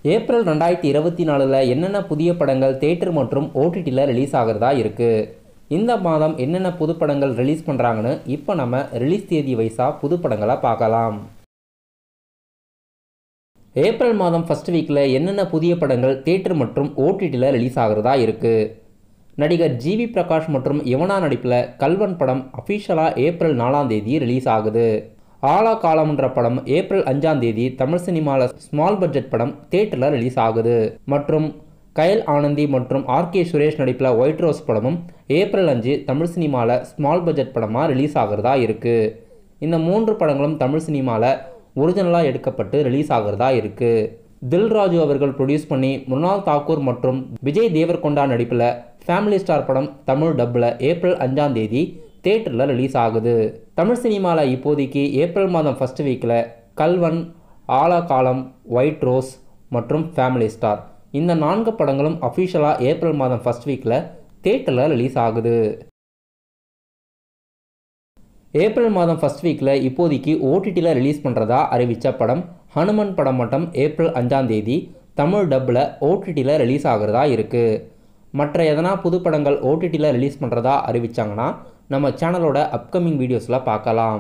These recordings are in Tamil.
ஏப்ரல் ரெண்டாயிரத்தி இருபத்தி நாலில் என்னென்ன புதிய படங்கள் தேட்டர் மற்றும் ஓடிடியில் ரிலீஸ் ஆகிறதா இருக்குது இந்த மாதம் என்னென்ன புது படங்கள் ரிலீஸ் பண்ணுறாங்கன்னு இப்போ நம்ம ரிலீஸ் தேதி வைஸாக புது படங்களை பார்க்கலாம் ஏப்ரல் மாதம் ஃபர்ஸ்ட் வீக்கில் என்னென்ன புதிய படங்கள் தேட்டர் மற்றும் ஓடிடியில் ரிலீஸ் ஆகிறதா இருக்குது நடிகர் ஜிவி பிரகாஷ் மற்றும் யுவனா நடிப்பில் கல்வன் படம் அஃபிஷியலாக ஏப்ரல் நாலாம் தேதி ரிலீஸ் ஆகுது ஆலா காலம்ன்ற படம் ஏப்ரல் அஞ்சாம் தேதி தமிழ் சினிமாவில் ஸ்மால் பட்ஜெட் படம் தேட்டரில் ரிலீஸ் ஆகுது மற்றும் கயல் ஆனந்தி மற்றும் ஆர்கே சுரேஷ் நடிப்பில் ஒயிட் ரோஸ் படமும் ஏப்ரல் அஞ்சு தமிழ் சினிமாவில் ஸ்மால் பட்ஜெட் படமாக ரிலீஸ் ஆகிறதா இருக்குது இந்த மூன்று படங்களும் தமிழ் சினிமாவில் ஒரிஜினலாக எடுக்கப்பட்டு ரிலீஸ் ஆகிறதா இருக்குது தில்ராஜு அவர்கள் ப்ரொடியூஸ் பண்ணி முன்னாள் தாக்கூர் மற்றும் விஜய் தேவர்கொண்டா நடிப்பில் ஃபேமிலி ஸ்டார் படம் தமிழ் டப்பில் ஏப்ரல் அஞ்சாம் தேதி தேட்டரில் ரிலீஸ் ஆகுது தமிழ் சினிமாவில் இப்போதைக்கு ஏப்ரல் மாதம் ஃபர்ஸ்ட் வீக்கில் Kalvan Aalakaalam white rose மற்றும் ஃபேமிலி ஸ்டார் இந்த நான்கு படங்களும் அஃபிஷியலாக ஏப்ரல் மாதம் ஃபர்ஸ்ட் வீக்கில் தேட்டரில் ரிலீஸ் ஆகுது ஏப்ரல் மாதம் ஃபர்ஸ்ட் வீக்கில் இப்போதைக்கு ஓடிடியில் ரிலீஸ் பண்ணுறதா அறிவித்த படம் ஹனுமன் படம் மட்டும் ஏப்ரல் அஞ்சாம் தேதி தமிழ் டப்பில் ஓடிடியில் ரிலீஸ் ஆகிறதா இருக்குது மற்ற எதனா புது படங்கள் ஓடிடியில் ரிலீஸ் பண்ணுறதா அறிவிச்சாங்கன்னா நம்ம சேனலோட அப்கமிங் வீடியோஸில் பார்க்கலாம்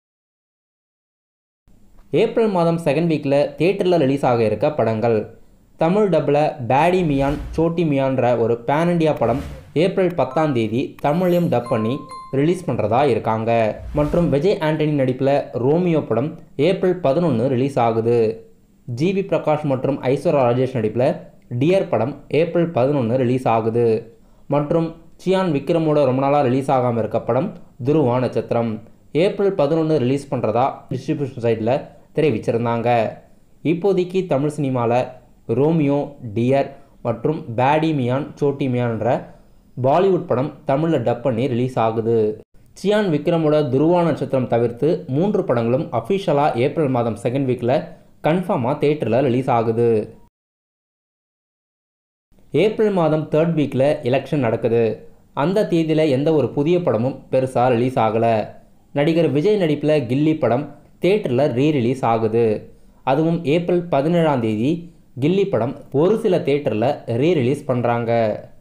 ஏப்ரல் மாதம் செகண்ட் வீக்கில் தேட்டரில் ரிலீஸ் ஆக இருக்க படங்கள் தமிழ் டப்பில் பேடி மியான் சோட்டி மியான்ற ஒரு பேன் இண்டியா படம் ஏப்ரல் பத்தாம் தேதி தமிழையும் டப் பண்ணி ரிலீஸ் பண்ணுறதா இருக்காங்க மற்றும் விஜய் ஆண்டனி நடிப்பில் ரோமியோ படம் ஏப்ரல் பதினொன்று ரிலீஸ் ஆகுது ஜிவி பிரகாஷ் மற்றும் ஐஸ்வர்யா ராஜேஷ் நடிப்பில் டியர் படம் ஏப்ரல் பதினொன்று ரிலீஸ் ஆகுது மற்றும் சியான் விக்ரமோட ரொம்ப நாளாக ரிலீஸ் ஆகாமல் இருக்க படம் துருவா நட்சத்திரம் ஏப்ரல் பதினொன்று ரிலீஸ் பண்ணுறதா டிஸ்ட்ரிபியூஷன் சைடில் தெரிவிச்சிருந்தாங்க இப்போதைக்கு தமிழ் சினிமாவில் ரோமியோ டியர் மற்றும் பேடி மியான் சோட்டி மியான்ற பாலிவுட் படம் தமிழில் டப் பண்ணி ரிலீஸ் ஆகுது சியான் விக்ரமோட துருவா நட்சத்திரம் தவிர்த்து மூன்று படங்களும் அஃபிஷியலாக ஏப்ரல் மாதம் செகண்ட் வீக்கில் கன்ஃபார்மாக தேட்டரில் ரிலீஸ் ஆகுது ஏப்ரல் மாதம் தேர்ட் வீக்கில் எலெக்ஷன் நடக்குது அந்த தேதியில் எந்த ஒரு புதிய படமும் பெருசாக ரிலீஸ் ஆகலை நடிகர் விஜய் நடிப்பில் கில்லி படம் தேட்டரில் ரீ ரிலீஸ் ஆகுது அதுவும் ஏப்ரல் பதினேழாம் தேதி கில்லி படம் ஒரு சில தேட்டரில் ரீ ரிலீஸ் பண்ணுறாங்க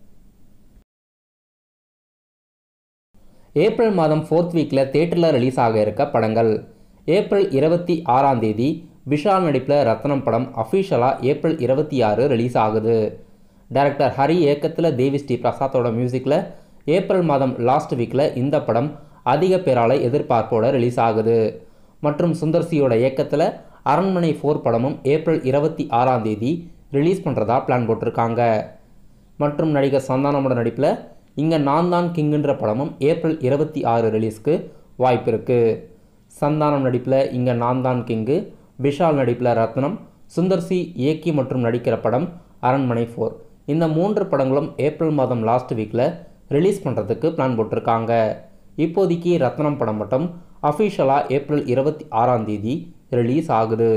ஏப்ரல் மாதம் ஃபோர்த் வீக்கில் தேட்டரில் ரிலீஸ் ஆக இருக்க படங்கள் ஏப்ரல் இருபத்தி ஆறாம் தேதி விஷால் நடிப்பில் ரத்னம் படம் அஃபிஷியலாக ஏப்ரல் இருபத்தி ஆறு ரிலீஸ் ஆகுது டைரக்டர் ஹரி இயக்கத்தில் தேவி ஸ்ரீ பிரசாத்தோட மியூசிக்கில் ஏப்ரல் மாதம் லாஸ்ட் வீக்கில் இந்த படம் அதிக பேரால எதிர்பார்ப்போட ரிலீஸ் ஆகுது மற்றும் சுந்தர்சியோட இயக்கத்தில் அரண்மனை ஃபோர் படமும் ஏப்ரல் இருபத்தி ஆறாம் தேதி ரிலீஸ் பண்ணுறதா பிளான் போட்டிருக்காங்க மற்றும் நடிகர் சந்தானமோட நடிப்பில் இங்கே நான் தான் கிங்குன்ற படமும் ஏப்ரல் இருபத்தி ஆறு ரிலீஸ்க்கு வாய்ப்பு இருக்குது சந்தானம் நடிப்பில் இங்கே நான் தான் கிங்கு விஷால் நடிப்பில் ரத்னம் சுந்தர்சி இயக்கி மற்றும் நடிக்கிற படம் அரண்மனை ஃபோர் இந்த மூன்று படங்களும் ஏப்ரல் மாதம் லாஸ்ட் வீக்கில் ரிலீஸ் பண்ணுறதுக்கு பிளான் போட்டிருக்காங்க இப்போதைக்கு ரத்னம் படம் மட்டும் அஃபிஷியலாக ஏப்ரல் இருபத்தி ஆறாம் தேதி ரிலீஸ் ஆகுது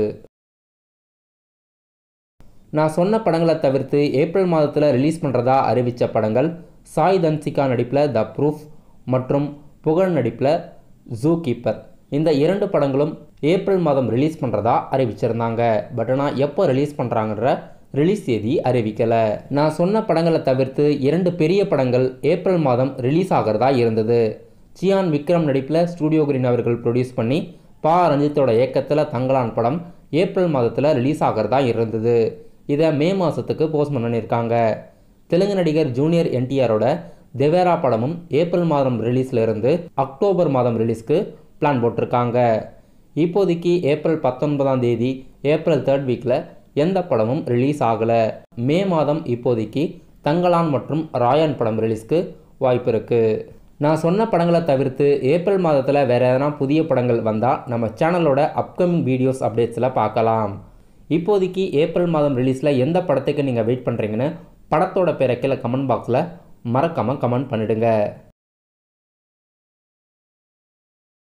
நான் சொன்ன படங்களை தவிர்த்து ஏப்ரல் மாதத்தில் ரிலீஸ் பண்ணுறதா அறிவித்த படங்கள் சாய் தன்சிகா நடிப்பில் த ப்ரூஃப் மற்றும் புகழ் நடிப்பில் ஜூ கீப்பர் இந்த இரண்டு படங்களும் ஏப்ரல் மாதம் ரிலீஸ் பண்ணுறதா அறிவிச்சிருந்தாங்க பட் ஆனால் எப்போ ரிலீஸ் பண்ணுறாங்கன்ற ரிலீஸ் தேதி அறிவிக்கலை நான் சொன்ன படங்களை தவிர்த்து இரண்டு பெரிய படங்கள் ஏப்ரல் மாதம் ரிலீஸ் ஆகிறதா இருந்தது சியான் விக்ரம் நடிப்பில் ஸ்டூடியோ கிரீன் அவர்கள் ப்ரொடியூஸ் பண்ணி பா ரஞ்சித்தோட இயக்கத்தில் தங்கலான் படம் ஏப்ரல் மாதத்தில் ரிலீஸ் ஆகிறதா இருந்தது இதை மே மாதத்துக்கு போஸ்ட் பண்ணியிருக்காங்க தெலுங்கு நடிகர் ஜூனியர் என்டிஆரோட தெவேரா படமும் ஏப்ரல் மாதம் ரிலீஸில் இருந்து அக்டோபர் மாதம் ரிலீஸ்க்கு பிளான் போட்டிருக்காங்க இப்போதைக்கு ஏப்ரல் பத்தொன்பதாம் தேதி ஏப்ரல் தேர்ட் வீக்கில் எந்த படமும் ரிலீஸ் ஆகலை மே மாதம் இப்போதைக்கு தங்கலான் மற்றும் ராயன் படம் ரிலீஸ்க்கு வாய்ப்பு இருக்குது நான் சொன்ன படங்களை தவிர்த்து ஏப்ரல் மாதத்தில் வேறு எதனா புதிய படங்கள் வந்தால் நம்ம சேனலோட அப்கமிங் வீடியோஸ் அப்டேட்ஸில் பார்க்கலாம் இப்போதைக்கு ஏப்ரல் மாதம் ரிலீஸில் எந்த படத்துக்கு நீங்கள் வெயிட் பண்ணுறீங்கன்னு படத்தோட பேரை கீழே கமெண்ட் பாக்ஸில் மறக்காமல் கமெண்ட் பண்ணிடுங்க